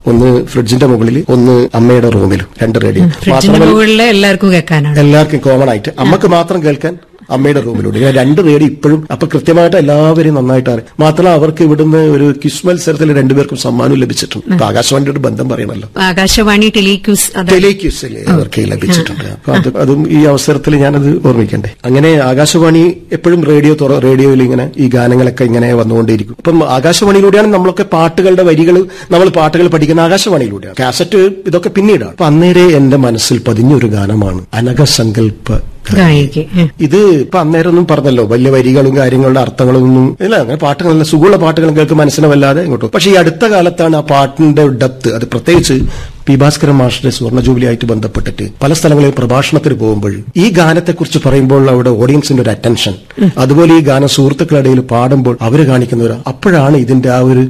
ഒന്ന് ഫ്രിഡ്ജിന്റെ മുകളിൽ ഒന്ന് അമ്മയുടെ റൂമിലും രണ്ട് റേഡിയോ ഫ്രിഡ്ജിന്റെ മാത്രമല്ല മുകളിലെ എല്ലാവർക്കും കേൾക്കാനാണ് എല്ലാവർക്കും കോമൺ ആയിട്ട് അമ്മക്ക് മാത്രം കേൾക്കാൻ അമ്മയുടെ റൂമിലൂടെ ഇങ്ങനെ രണ്ട് റേഡിയോ ഇപ്പോഴും അപ്പൊ കൃത്യമായിട്ട് എല്ലാവരെയും നന്നായിട്ട് അറിയാം മാത്രമല്ല അവർക്ക് ഇവിടുന്ന് ഒരു ക്വിസ് മത്സരത്തിൽ രണ്ടുപേർക്കും സമ്മാനം ലഭിച്ചിട്ടുണ്ട് ഇപ്പൊ ആകാശവാണിയുടെ ഒരു ബന്ധം പറയണല്ലോ ആകാശവാണി ടെലിക്യൂസ് അത് ടെലിക്യൂസിൽ അവർക്ക് ലഭിച്ചിട്ടുണ്ട് അപ്പൊ അത് അതും ഈ അവസരത്തിൽ ഞാനത് ഓർമ്മിക്കണ്ടേ അങ്ങനെ ആകാശവാണി എപ്പോഴും റേഡിയോ തുറ റേഡിയോയിൽ ഇങ്ങനെ ഈ ഗാനങ്ങളൊക്കെ ഇങ്ങനെ വന്നുകൊണ്ടേയിരിക്കും ഇപ്പം ആകാശവാണിയിലൂടെയാണ് നമ്മളൊക്കെ പാട്ടുകളുടെ വരികൾ നമ്മൾ പാട്ടുകൾ പഠിക്കുന്ന ആകാശവാണിയിലൂടെയാണ് കാസറ്റ് ഇതൊക്കെ പിന്നീടാണ് അപ്പൊ അന്നേരെ എന്റെ മനസ്സിൽ പതിഞ്ഞൊരു ഗാനമാണ് അനഘസങ്കല്പ ഗായിക ഉം. ഇത് ഇപ്പൊ അന്നേരം ഒന്നും പറഞ്ഞല്ലോ വലിയ വരികളും കാര്യങ്ങളുടെ അർത്ഥങ്ങളും ഒന്നും ഇല്ല അങ്ങനെ പാട്ടുകളല്ല സുഖമുള്ള പാട്ടുകളും കേൾക്കും മനസ്സിനെ വല്ലാതെ ഇങ്ങോട്ടും പക്ഷെ ഈ അടുത്ത കാലത്താണ് ആ പാട്ടിന്റെ ഡെപ്ത് അത് പ്രത്യേകിച്ച് പി ഭാസ്കരൻ മാഷിന്റെ സുവർണ ജൂബിലി ആയിട്ട് ബന്ധപ്പെട്ടിട്ട് പല സ്ഥലങ്ങളിൽ പ്രഭാഷണത്തിന് പോകുമ്പോൾ ഈ ഗാനത്തെക്കുറിച്ച് പറയുമ്പോൾ അവിടെ ഓഡിയൻസിന്റെ ഒരു അറ്റൻഷൻ അതുപോലെ ഈ ഗാനം സുഹൃത്തുക്കളുടെ ഇടയിൽ പാടുമ്പോൾ അവര് കാണിക്കുന്ന ഒരു അപ്പോഴാണ് ഇതിന്റെ ആ ഒരു